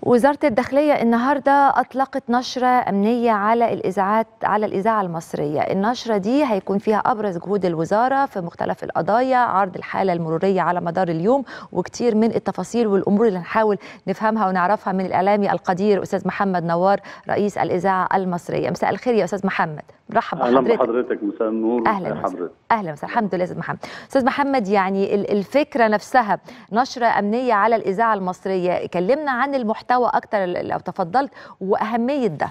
وزارة الداخلية النهاردة أطلقت نشرة أمنية على الإذاعات على الإذاعة المصرية النشرة دي هيكون فيها أبرز جهود الوزارة في مختلف القضايا عرض الحالة المرورية على مدار اليوم وكتير من التفاصيل والأمور اللي هنحاول نفهمها ونعرفها من الإعلامي القدير أستاذ محمد نوار رئيس الإذاعة المصرية مساء الخير يا أستاذ محمد مرحب اهلا بحضرتك بحضرتك مساء النور اهلا مساء وسهلا حضرتك اهلا وسهلا الحمد لله استاذ محمد استاذ محمد يعني ال- الفكره نفسها نشره امنيه على الاذاعه المصريه كلمنا عن المحتوى اكتر لو تفضلت واهميه ده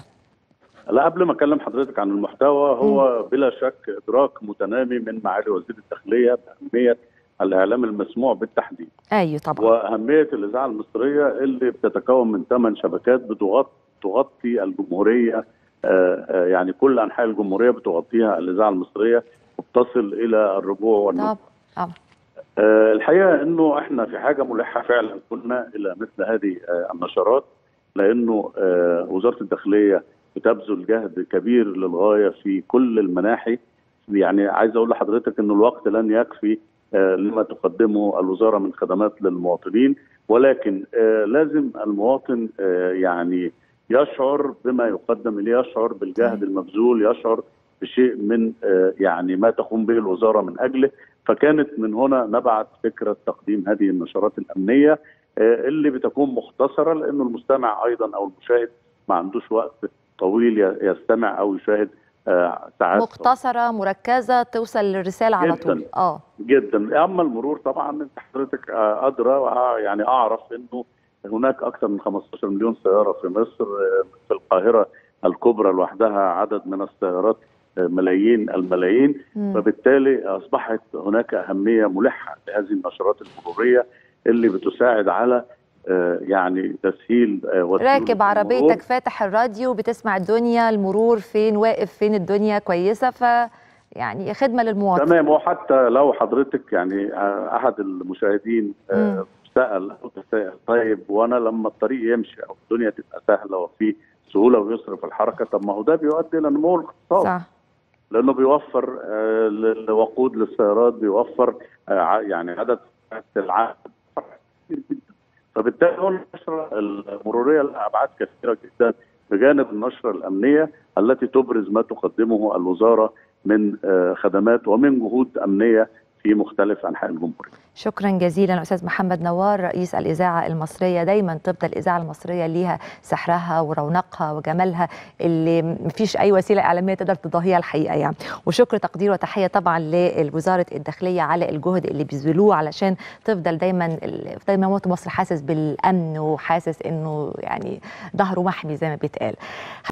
لا قبل ما اكلم حضرتك عن المحتوى هو بلا شك ادراك متنامي من معالي وزير الداخليه باهميه الاعلام المسموع بالتحديد ايوه طبعا واهميه الاذاعه المصريه اللي بتتكون من ثمان شبكات بتغطي تغطي الجمهوريه آه، آه، يعني كل انحاء الجمهوريه بتغطيها الاذاعه المصريه وبتصل الى الرجوع والنزول طب طبعا آه، الحقيقه انه احنا في حاجه ملحه فعلا كنا الى مثل هذه آه، النشرات لانه آه، وزاره الداخليه بتبذل جهد كبير للغايه في كل المناحي يعني عايز اقول لحضرتك انه الوقت لن يكفي آه، لما تقدمه الوزاره من خدمات للمواطنين ولكن آه، لازم المواطن آه، يعني يشعر بما يقدم اليه يشعر بالجهد المبذول يشعر بشيء من آه، يعني ما تقوم به الوزاره من اجله فكانت من هنا نبعت فكره تقديم هذه النشرات الامنيه آه، اللي بتكون مختصره لانه المستمع ايضا او المشاهد ما عندوش وقت طويل ي- يستمع او يشاهد آه، ساعات مختصره مركزه توصل للرساله على جداً. طول اه جدا اما المرور طبعا انت حضرتك آه، ادرى وع- يعني اعرف انه هناك اكثر من 15 مليون سياره في مصر آه، في القاهره الكبرى لوحدها عدد من السيارات آه، ملايين الملايين مم. فبالتالي اصبحت هناك اهميه ملحه لهذه النشرات المروريه اللي بتساعد على آه، يعني تسهيل آه، وسيلة راكب المرور. عربيتك فاتح الراديو بتسمع الدنيا المرور فين واقف فين الدنيا كويسه ف يعني خدمه للمواطن تمام وحتى لو حضرتك يعني آه، احد المشاهدين مم. آه، سال او تساءل طيب وانا لما الطريق يمشي او الدنيا تبقى سهله وفي سهوله ويسر في الحركه طب ما هو ده بيؤدي الى نمو الاقتصاد صح لانه بيوفر آه، ل- وقود للسيارات بيوفر آه، ع- يعني عدد ساعات العقد كتير جدا فبالتالي هو النشره المروريه لها ابعاد كثيره جدا بجانب النشره الامنيه التي تبرز ما تقدمه الوزاره من آه، خدمات ومن جهود امنيه في مختلف انحاء الجمهوريه. شكرا جزيلا استاذ محمد نوار رئيس الاذاعه المصريه دايما تفضل الاذاعه المصريه ليها سحرها ورونقها وجمالها اللي مفيش اي وسيله اعلاميه تقدر تضاهيها الحقيقه يعني وشكر تقدير وتحيه طبعا لوزاره الداخليه على الجهد اللي بيبذلوه علشان تفضل دايما ال- دايما مواطن مصر حاسس بالامن وحاسس انه يعني ظهره محمي زي ما بيتقال